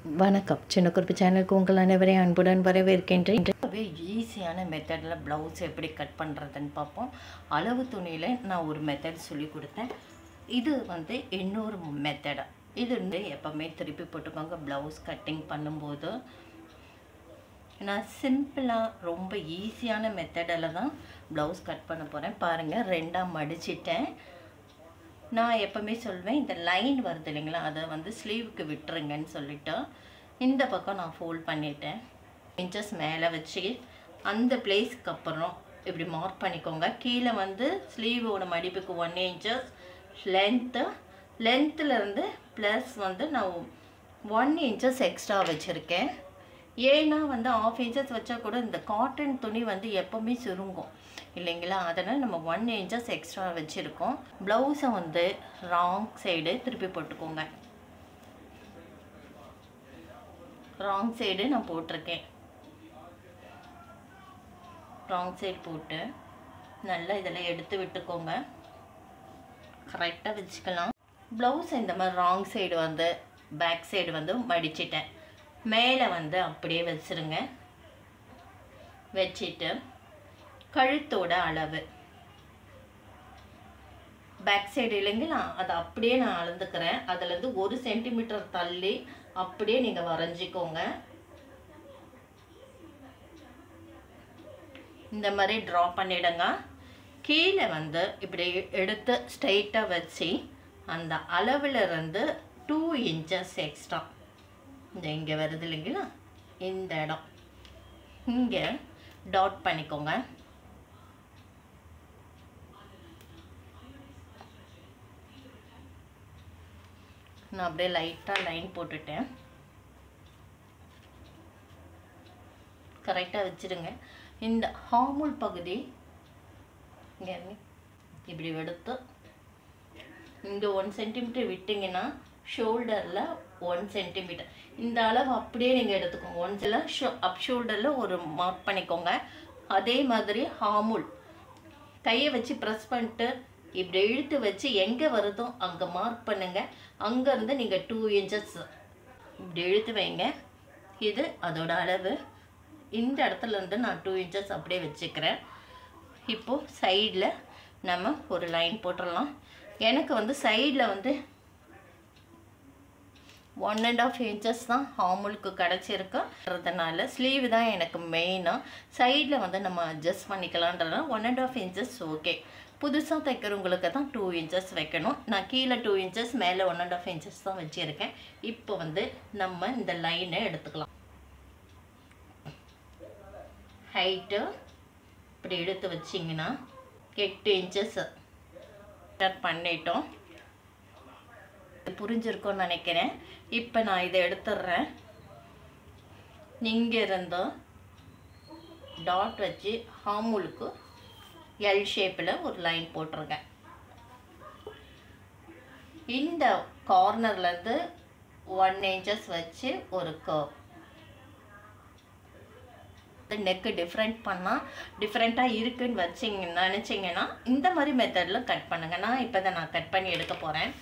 வணக்கம் சின்ன குறிப்பு சேனலுக்கு உங்கள் அனைவரையும் அன்புடன் வரவேற்கின்றேன் ரொம்பவே ஈஸியான மெத்தடில் ப்ளவுஸ் எப்படி கட் பண்ணுறதுன்னு பார்ப்போம் அளவு துணியில் நான் ஒரு மெத்தட் சொல்லி கொடுத்தேன் இது வந்து இன்னொரு மெத்தடு இது வந்து எப்போவுமே திருப்பி போட்டுக்கோங்க ப்ளவுஸ் கட்டிங் பண்ணும்போது நான் சிம்பிளாக ரொம்ப ஈஸியான மெத்தடில் தான் ப்ளவுஸ் கட் பண்ண போகிறேன் பாருங்கள் ரெண்டாக மடிச்சிட்டேன் நான் எப்போவுமே சொல்வேன் இந்த லைன் வருது இல்லைங்களா அதை வந்து ஸ்லீவுக்கு விட்டுருங்கன்னு சொல்லிட்டு இந்த பக்கம் நான் ஃபோல்ட் பண்ணிட்டேன் இன்ச்சஸ் மேலே வச்சு அந்த பிளேஸ்க்கு அப்புறம் இப்படி மார்க் பண்ணிக்கோங்க கீழே வந்து ஸ்லீவோட மடிப்புக்கு ஒன் இன்ச்சஸ் லென்த்து லென்த்துலேருந்து ப்ளஸ் வந்து நான் ஒன் இன்ச்சஸ் எக்ஸ்ட்ரா வச்சுருக்கேன் ஏன்னா வந்து ஆஃப் இன்ச்சஸ் வச்சா கூட இந்த காட்டன் துணி வந்து எப்போவுமே சுருங்கும் இல்லைங்களா அதனால் நம்ம ஒன் இன்ச்சஸ் எக்ஸ்ட்ரா வச்சுருக்கோம் ப்ளவுஸை வந்து ராங் சைடு திருப்பி போட்டுக்கோங்க ராங் சைடு நான் போட்டிருக்கேன் ராங் சைடு போட்டு நல்லா இதில் எடுத்து விட்டுக்கோங்க கரெக்டாக வச்சுக்கலாம் ப்ளவுஸ் இந்த மாதிரி ராங் சைடு வந்து பேக் சைடு வந்து மடிச்சிட்டேன் மேலே வந்து அப்படியே வச்சுருங்க வச்சுட்டு கழுத்தோட அளவு பேக் சைடு இல்லைங்களா அதை அப்படியே நான் அளந்துக்கிறேன் அதுலேருந்து ஒரு சென்டிமீட்டர் தள்ளி அப்படியே நீங்கள் வரைஞ்சிக்கோங்க இந்த மாதிரி ட்ரா பண்ணிடுங்க கீழே வந்து இப்படி எடுத்து ஸ்ட்ரைட்டாக வச்சு அந்த அளவில் இருந்து டூ இன்ச்சஸ் எக்ஸ்ட்ரா இந்த இங்கே வருது இல்லைங்களா இந்த இடம் இங்கே டாட் பண்ணிக்கோங்க நான் அப்படியே லைட்டாக லைன் போட்டுட்டேன் கரெக்டாக வச்சுடுங்க இந்த ஹார்மோல் பகுதி இங்கே இப்படி எடுத்து இங்கே ஒன் சென்டிமீட்டர் விட்டிங்கன்னா ஷோல்டரில் ஒன் சென்டிமீட்டர் இந்த அளவு அப்படியே நீங்கள் எடுத்துக்கோங்க ஒன் சில ஷோ அப் ஷோல்டரில் ஒரு மார்க் பண்ணிக்கோங்க அதே மாதிரி ஹாமுல் கையை வச்சு ப்ரெஸ் பண்ணிட்டு இப்படி இழுத்து வச்சு எங்கே வருதோ அங்கே மார்க் பண்ணுங்கள் அங்கேருந்து நீங்கள் டூ இன்ச்சஸ் இப்படி இழுத்து வைங்க இது அதோட அளவு இந்த இடத்துல இருந்து நான் டூ இன்ச்சஸ் அப்படியே வச்சுக்கிறேன் இப்போது சைடில் நம்ம ஒரு லைன் போட்டுடலாம் எனக்கு வந்து சைடில் வந்து ஒன் அண்ட் ஆஃப் இன்ச்சஸ் தான் ஹாமுலுக்கு கிடச்சிருக்குன்றதுனால ஸ்லீவ் தான் எனக்கு மெயினாக சைடில் வந்து நம்ம அட்ஜஸ்ட் பண்ணிக்கலான்றதுனால one and half inches okay புதுசாக தைக்கிறவங்களுக்கு தான் டூ இன்ச்சஸ் வைக்கணும் நான் கீழே டூ இன்ச்சஸ் மேலே ஒன் அண்ட் ஆஃப் இன்ச்சஸ் தான் வச்சுருக்கேன் இப்போ வந்து நம்ம இந்த லைனை எடுத்துக்கலாம் ஹைட்டு இப்படி எடுத்து வச்சிங்கன்னா எட்டு இன்ச்சஸ் பண்ணிட்டோம் புரிஞ்சிருக்கும்னு நினைக்கிறேன் இப்போ நான் இதை எடுத்துடுறேன் இங்கே இருந்தும் டாட் வச்சு ஹாமுலுக்கு எல் ஷேப்பில் ஒரு லைன் போட்டிருங்க இந்த கார்னர்லேருந்து ஒன் இன்ச்சஸ் வச்சு ஒரு கர்வ் நெக்கு டிஃப்ரெண்ட் பண்ணால் டிஃப்ரெண்ட்டாக இருக்குன்னு வச்சிங்க நினச்சிங்கன்னா இந்த மாதிரி மெத்தடில் கட் பண்ணுங்கள் நான் இப்போ தான் நான் கட் பண்ணி எடுக்க போகிறேன்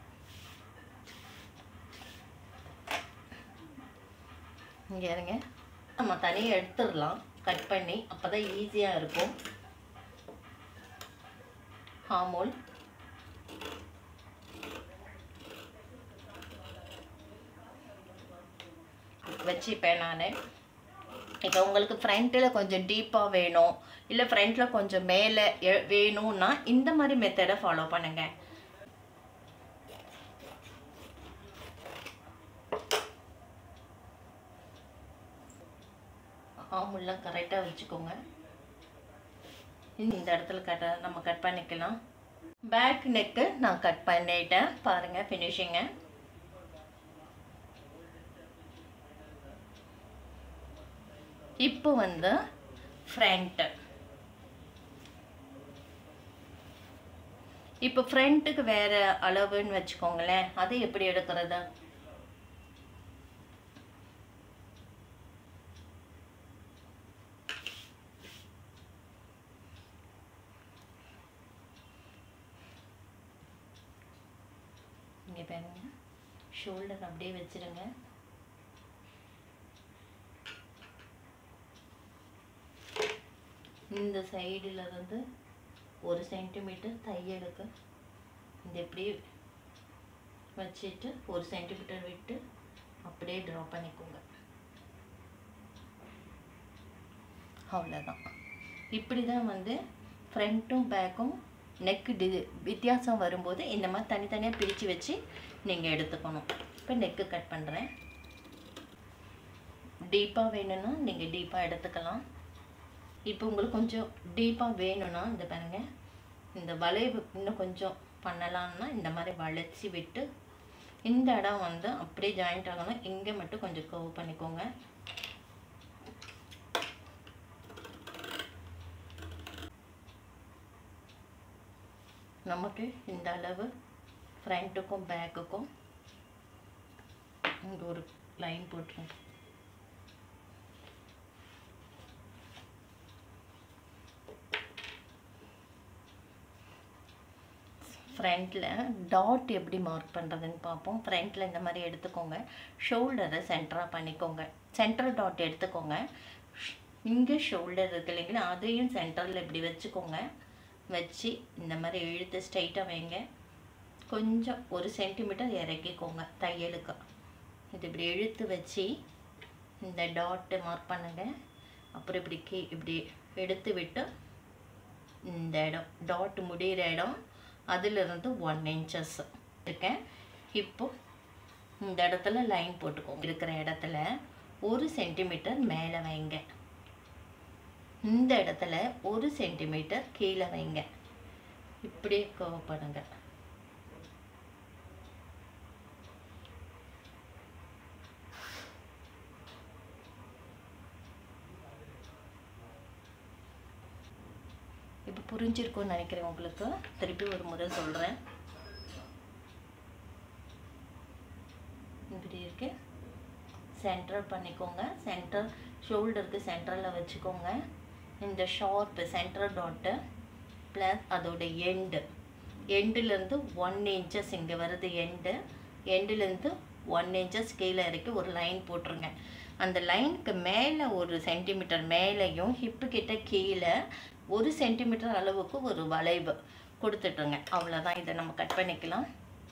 இங்கே இருங்க நம்ம தனியாக எடுத்துடலாம் கட் பண்ணி அப்போ தான் ஈஸியாக இருக்கும் ஹாமோல் வச்சுப்பேன் நான் இப்போ உங்களுக்கு ஃப்ரண்ட்டில் கொஞ்சம் டீப்பாக வேணும் இல்லை ஃப்ரண்ட்டில் கொஞ்சம் மேலே வேணும்னா இந்த மாதிரி மெத்தடை ஃபாலோ பண்ணுங்கள் ஆமுல்லாம் கரெக்டாக வச்சுக்கோங்க இந்த இடத்துல கட்ட நம்ம கட் பண்ணிக்கலாம் பேக் நெக்கு நான் கட் பண்ணிட்டேன் பாருங்கள் ஃபினிஷிங்க இப்போ வந்து ஃப்ரண்ட்டு இப்போ ஃப்ரண்ட்டுக்கு வேறு அளவுன்னு வச்சுக்கோங்களேன் அது எப்படி எடுக்கிறது இங்கே பாருங்க ஷோல்டர் அப்படியே வச்சுருங்க இந்த சைடில் இருந்து ஒரு சென்டிமீட்டர் தையலுக்கு இந்த இப்படி வச்சுட்டு ஒரு சென்டிமீட்டர் விட்டு அப்படியே ட்ரா பண்ணிக்கோங்க அவ்வளோதான் இப்படி தான் வந்து ஃப்ரண்ட்டும் பேக்கும் நெக்கு டி வித்தியாசம் வரும்போது இந்த மாதிரி தனித்தனியாக பிரித்து வச்சு நீங்கள் எடுத்துக்கணும் இப்போ நெக்கு கட் பண்ணுறேன் டீப்பாக வேணும்னா நீங்கள் டீப்பாக எடுத்துக்கலாம் இப்போ உங்களுக்கு கொஞ்சம் டீப்பாக வேணும்னா இந்த பாருங்க இந்த வளைவு இன்னும் கொஞ்சம் பண்ணலாம்னா இந்த மாதிரி வளைச்சி விட்டு இந்த இடம் வந்து அப்படியே ஜாயிண்ட் ஆகணும் இங்கே மட்டும் கொஞ்சம் கர்வ் பண்ணிக்கோங்க நமக்கு இந்த அளவு ஃப்ரண்ட்டுக்கும் பேக்குக்கும் இங்கே ஒரு லைன் போட்டுருங்க ஃப்ரண்ட்டில் டாட் எப்படி மார்க் பண்ணுறதுன்னு பார்ப்போம் ஃப்ரண்ட்டில் இந்த மாதிரி எடுத்துக்கோங்க ஷோல்டரை சென்டராக பண்ணிக்கோங்க சென்டர் டாட் எடுத்துக்கோங்க இங்கே ஷோல்டர் இருக்கு இல்லைங்களா அதையும் சென்டரில் இப்படி வச்சுக்கோங்க வச்சு இந்த மாதிரி இழுத்து ஸ்ட்ரைட்டாக வைங்க கொஞ்சம் ஒரு சென்டிமீட்டர் இறக்கிக்கோங்க தையலுக்கு இது இப்படி இழுத்து வச்சு இந்த டாட்டு மார்க் பண்ணுங்க அப்புறம் இப்படி கீ இப்படி எடுத்து விட்டு இந்த இடம் டாட் முடிகிற இடம் அதிலிருந்து ஒன் இன்ச்சஸ் இருக்கேன் இப்போ இந்த இடத்துல லைன் போட்டுக்கோங்க இருக்கிற இடத்துல ஒரு சென்டிமீட்டர் மேலே வைங்க இந்த இடத்துல ஒரு சென்டிமீட்டர் கீழே வைங்க இப்படியே கர்வ் பண்ணுங்க இப்போ புரிஞ்சிருக்கும்னு நினைக்கிறேன் உங்களுக்கு திருப்பி ஒரு முறை சொல்கிறேன் இப்படி இருக்கு சென்டர் பண்ணிக்கோங்க சென்டர் ஷோல்டருக்கு சென்டரில் வச்சுக்கோங்க இந்த ஷார்ப் சென்டர் டாட்டு ப்ளஸ் அதோட எண்டு எண்டுலேருந்து ஒன் இன்ச்சஸ் இங்கே வருது எண்டு எண்டுலேருந்து ஒன் இன்ச்சஸ் கீழே இறக்கி ஒரு லைன் போட்டுருங்க அந்த லைனுக்கு மேலே ஒரு சென்டிமீட்டர் மேலேயும் ஹிப்பு கிட்ட கீழே ஒரு சென்டிமீட்டர் அளவுக்கு ஒரு வளைவு கொடுத்துட்ருங்க அவ்வளோதான் இதை நம்ம கட் பண்ணிக்கலாம்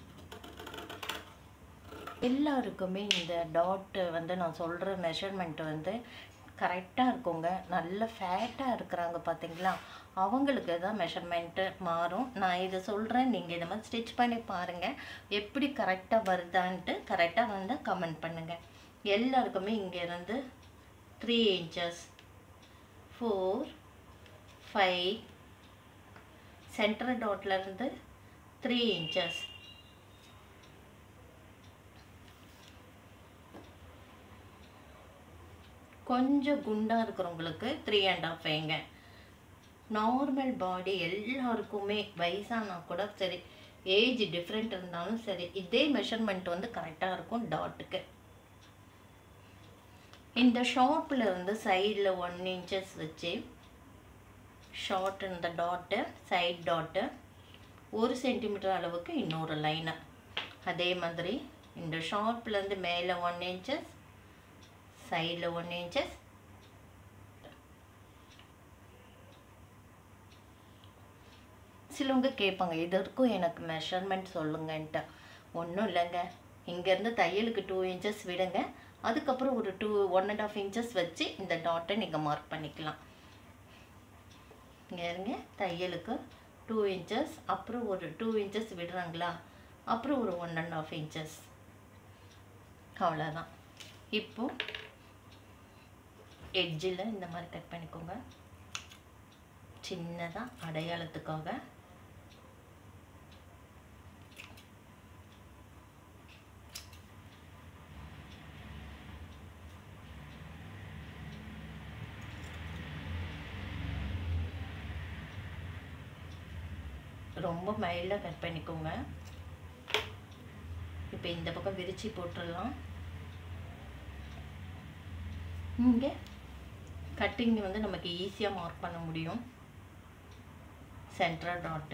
எல்லாருக்குமே இந்த டாட்டு வந்து நான் சொல்கிற மெஷர்மெண்ட் வந்து கரெக்டாக இருக்குங்க நல்ல ஃபேட்டாக இருக்கிறாங்க பார்த்தீங்களா அவங்களுக்கு தான் மெஷர்மெண்ட்டு மாறும் நான் இதை சொல்கிறேன் நீங்கள் இதை மாதிரி ஸ்டிச் பண்ணி பாருங்கள் எப்படி கரெக்டாக வருதான்ட்டு கரெக்டாக வந்தால் கமெண்ட் பண்ணுங்கள் எல்லாருக்குமே இங்கேருந்து three inches four five centre டாட்லேருந்து த்ரீ இன்ச்சஸ் கொஞ்சம் குண்டாக இருக்கிறவங்களுக்கு த்ரீ அண்ட் ஆஃப் வைங்க நார்மல் பாடி எல்லாருக்குமே வயசானா கூட சரி ஏஜ் டிஃப்ரெண்ட் இருந்தாலும் சரி இதே மெஷர்மெண்ட் வந்து கரெக்டாக இருக்கும் டாட்டுக்கு இந்த ஷார்ப்பில் இருந்து சைடில் ஒன் இன்ச்சஸ் வச்சு ஷார்ட் இந்த டாட்டு சைட் டாட்டு ஒரு சென்டிமீட்டர் அளவுக்கு இன்னொரு லைனு அதே மாதிரி இந்த ஷார்ப்லேருந்து மேலே ஒன் இன்ச்சஸ் சைடில் ஒன் இன்ச்சஸ் சிலவங்க கேட்பாங்க இதற்கும் எனக்கு மெஷர்மெண்ட் சொல்லுங்கன்ட்டு ஒன்றும் இல்லைங்க இங்கேருந்து தையலுக்கு டூ இன்ச்சஸ் விடுங்க அதுக்கப்புறம் ஒரு two one and half inches வச்சு இந்த டாட்டை நீங்கள் மார்க் பண்ணிக்கலாம் இங்கே இருங்க தையலுக்கு டூ இன்ச்சஸ் அப்புறம் ஒரு டூ இன்ச்சஸ் விடுறாங்களா அப்புறம் ஒரு ஒன் அண்ட் ஆஃப் இன்ச்சஸ் அவ்வளோதான் இப்போ எட்ஜில் இந்த மாதிரி கட் பண்ணிக்கோங்க சின்னதாக அடையாளத்துக்காக ரொம்ப மைல்டாக கட் பண்ணிக்கோங்க இப்போ இந்த பக்கம் விரிச்சு போட்டுடலாம் இங்கே கட்டிங் வந்து நமக்கு ஈஸியாக மார்க் பண்ண முடியும் சென்ட்ரல் டாட்டு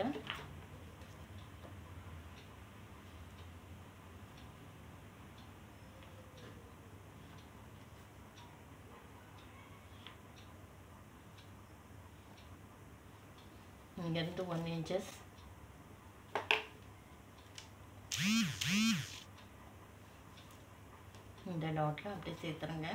இங்கேருந்து ஒன் இன்ச்சஸ் இந்த டாட்டில் அப்படியே சேர்த்துருங்க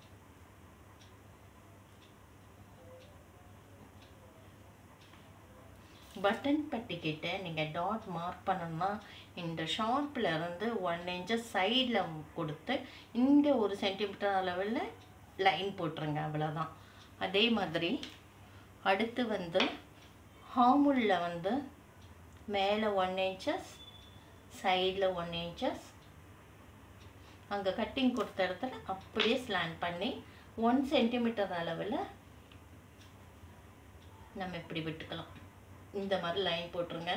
பட்டன் பட்டிக்கிட்ட நீங்கள் டாட் மார்க் பண்ணணும்னா இந்த ஷார்ப்பில் இருந்து ஒன் இன்ச்சஸ் சைடில் கொடுத்து இங்கே ஒரு சென்டிமீட்டர் அளவில் லைன் போட்டுருங்க அவ்வளோதான் அதே மாதிரி அடுத்து வந்து ஹாமுலில் வந்து மேலே ஒன் இன்ச்சஸ் சைடில் ஒன் இன்ச்சஸ் அங்கே கட்டிங் கொடுத்த இடத்துல அப்படியே ஸ்லாண்ட் பண்ணி ஒன் சென்டிமீட்டர் அளவில் நம்ம இப்படி விட்டுக்கலாம் இந்த மாதிரி லைன் போட்டுருங்க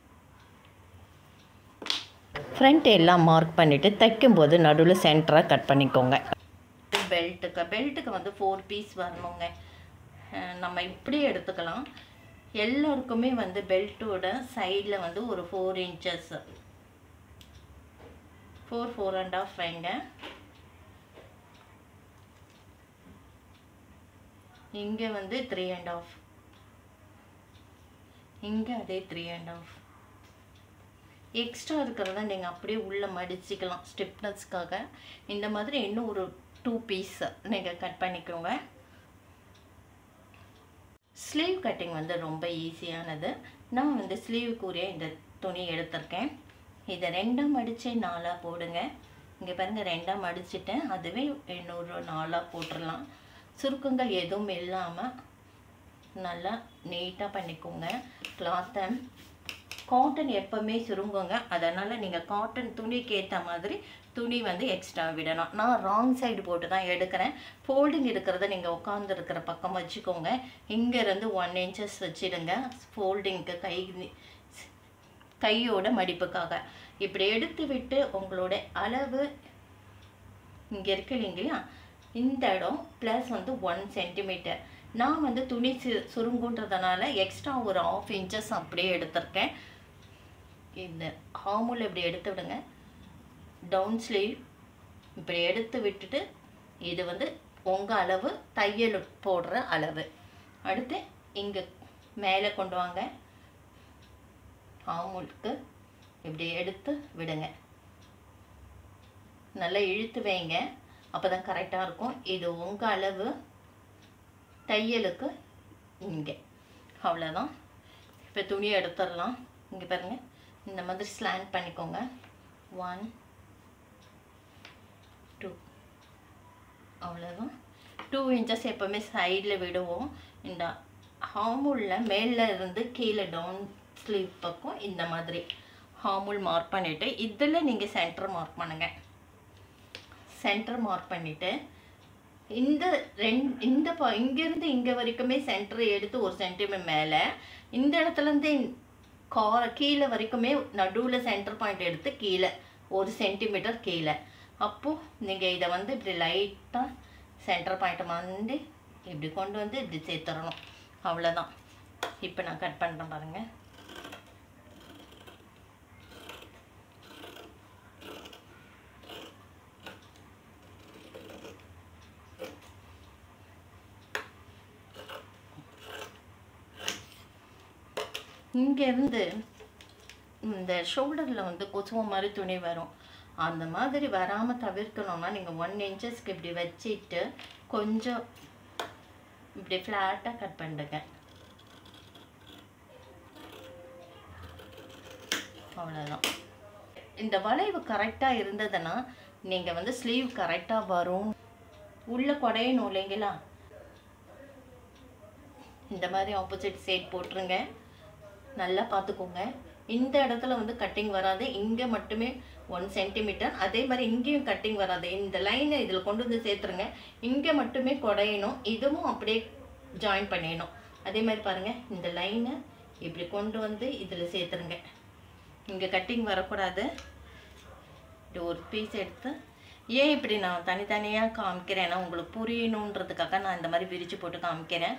ஃப்ரண்ட் எல்லாம் மார்க் பண்ணிவிட்டு தைக்கும்போது நடுவில் சென்டராக கட் பண்ணிக்கோங்க பெல்ட்டுக்கு பெல்ட்டுக்கு வந்து ஃபோர் பீஸ் வரணுங்க அஹ் நம்ம இப்படி எடுத்துக்கலாம் எல்லாருக்குமே வந்து பெல்ட்டோட சைடில் வந்து ஒரு four inches four four and half வைங்க இங்கே வந்து த்ரீ அண்ட் ஆஃப் இங்கே அதே த்ரீ அண்ட் ஆஃப் எக்ஸ்ட்ரா இருக்கிறத நீங்கள் அப்படியே உள்ளே மடிச்சிக்கலாம் ஸ்டிப்னஸ்க்காக இந்த மாதிரி இன்னும் ஒரு டூ பீஸ் நீங்கள் கட் பண்ணிக்கோங்க ஸ்லீவ் கட்டிங் வந்து ரொம்ப ஈஸியானது நான் வந்து ஸ்லீவுக்குரிய இந்த துணி எடுத்திருக்கேன் இதை ரெண்டாக மடித்து நாலாக போடுங்க இங்கே பாருங்கள் ரெண்டாக மடிச்சிட்டேன் அதுவே இன்னொரு நாலாக போட்டுடலாம் சுருக்கங்கள் எதுவும் இல்லாமல் நல்லா நீட்டாக பண்ணிக்கோங்க கிளாத்தை காட்டன் எப்போவுமே சுருங்குங்க அதனால் நீங்கள் காட்டன் துணிக்கு ஏற்ற மாதிரி துணி வந்து எக்ஸ்ட்ரா விடணும் நான் ராங் சைடு போட்டு தான் எடுக்கிறேன் ஃபோல்டிங் இருக்கிறத நீங்கள் உட்காந்து இருக்கிற பக்கம் வச்சுக்கோங்க இங்கேருந்து ஒன் இன்ச்சஸ் வச்சிடுங்க ஃபோல்டிங்க்கு கை கையோட மடிப்புக்காக இப்படி எடுத்து விட்டு உங்களோட அளவு இங்கே இருக்கு இல்லைங்களா இந்த இடம் ப்ளஸ் வந்து ஒன் சென்டிமீட்டர் நான் வந்து துணி சு சுருங்குன்றதுனால எக்ஸ்ட்ரா ஒரு ஆஃப் இன்ச்சஸ் அப்படியே எடுத்திருக்கேன் இந்த ஹாமுல் இப்படி எடுத்து விடுங்க டவுன் ஸ்லீவ் இப்படி எடுத்து விட்டுட்டு இது வந்து உங்கள் அளவு தையல் போடுற அளவு அடுத்து இங்கே மேலே கொண்டு வாங்க ஆமுலுக்கு இப்படி எடுத்து விடுங்க நல்லா இழுத்து வைங்க அப்போ தான் கரெக்டாக இருக்கும் இது உங்கள் அளவு தையலுக்கு இங்கே அவ்வளோதான் இப்போ துணியை எடுத்துடலாம் இங்கே பாருங்கள் இந்த மாதிரி ஸ்லாண்ட் பண்ணிக்கோங்க ஒன் டூ அவ்வளோதான் டூ இன்ச்சஸ் எப்போவுமே சைடில் விடுவோம் இந்த ஹாமுலில் மேலே இருந்து கீழே டவுன் ஸ்லீவ் பக்கம் இந்த மாதிரி ஹாமுல் மார்க் பண்ணிவிட்டு இதில் நீங்கள் சென்டர் மார்க் பண்ணுங்கள் சென்டர் மார்க் பண்ணிவிட்டு இந்த ரெண் இந்த ப இங்கேருந்து இங்கே வரைக்குமே சென்டர் எடுத்து ஒரு சென்டிமீட்டர் மேலே இந்த இடத்துலேருந்து கார கீழே வரைக்குமே நடுவில் சென்டர் பாயிண்ட் எடுத்து கீழே ஒரு சென்டிமீட்டர் கீழே அப்போது நீங்கள் இதை வந்து இப்படி லைட்டாக சென்டர் பாயிண்ட் வந்து இப்படி கொண்டு வந்து இப்படி சேர்த்துடணும் அவ்வளோதான் இப்போ நான் கட் பண்ணுறேன் பாருங்கள் இங்கேருந்து இந்த ஷோல்டரில் வந்து கொசுவ மாதிரி துணி வரும் அந்த மாதிரி வராமல் தவிர்க்கணும்னா நீங்கள் ஒன் இன்ச்சஸ்க்கு இப்படி வச்சுட்டு கொஞ்சம் இப்படி ஃப்ளாட்டாக கட் பண்ணுங்க அவ்வளோதான் இந்த வளைவு கரெக்டாக இருந்ததுன்னா நீங்கள் வந்து ஸ்லீவ் கரெக்டாக வரும் உள்ள குடையணும் இல்லைங்களா இந்த மாதிரி ஆப்போசிட் சைட் போட்டுருங்க நல்லா பார்த்துக்கோங்க இந்த இடத்துல வந்து கட்டிங் வராது இங்கே மட்டுமே ஒன் சென்டிமீட்டர் அதே மாதிரி இங்கேயும் கட்டிங் வராது இந்த லைனை இதில் கொண்டு வந்து சேர்த்துருங்க இங்கே மட்டுமே குடையணும் இதுவும் அப்படியே ஜாயின் பண்ணிடணும் அதே மாதிரி பாருங்கள் இந்த லைனை இப்படி கொண்டு வந்து இதில் சேர்த்துருங்க இங்கே கட்டிங் வரக்கூடாது இப்படி ஒரு பீஸ் எடுத்து ஏன் இப்படி நான் தனித்தனியாக காமிக்கிறேன்னா உங்களுக்கு புரியணுன்றதுக்காக நான் இந்த மாதிரி விரித்து போட்டு காமிக்கிறேன்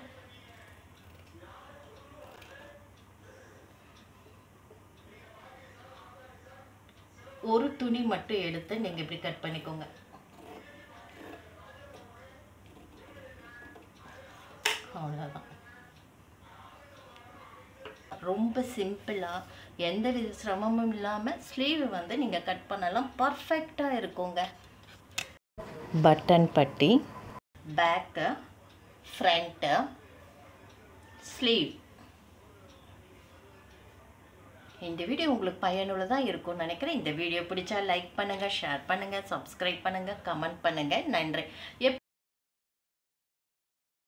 ஒரு துணி மட்டும் எடுத்து நீங்கள் இப்படி கட் பண்ணிக்கோங்க அவ்வளோதான் ரொம்ப சிம்பிளாக எந்த வித சிரமமும் இல்லாமல் ஸ்லீவ் வந்து நீங்கள் கட் பண்ணலாம் பர்ஃபெக்டாக இருக்குங்க பட்டன் பட்டி பேக்கு ஃப்ரண்ட்டு ஸ்லீவ் இந்த வீடியோ உங்களுக்கு பயனுள்ளதாக இருக்கும்னு நினைக்கிறேன் இந்த வீடியோ பிடிச்சா லைக் பண்ணுங்கள் ஷேர் பண்ணுங்கள் சப்ஸ்கிரைப் பண்ணுங்கள் கமெண்ட் பண்ணுங்கள் நன்றி எப்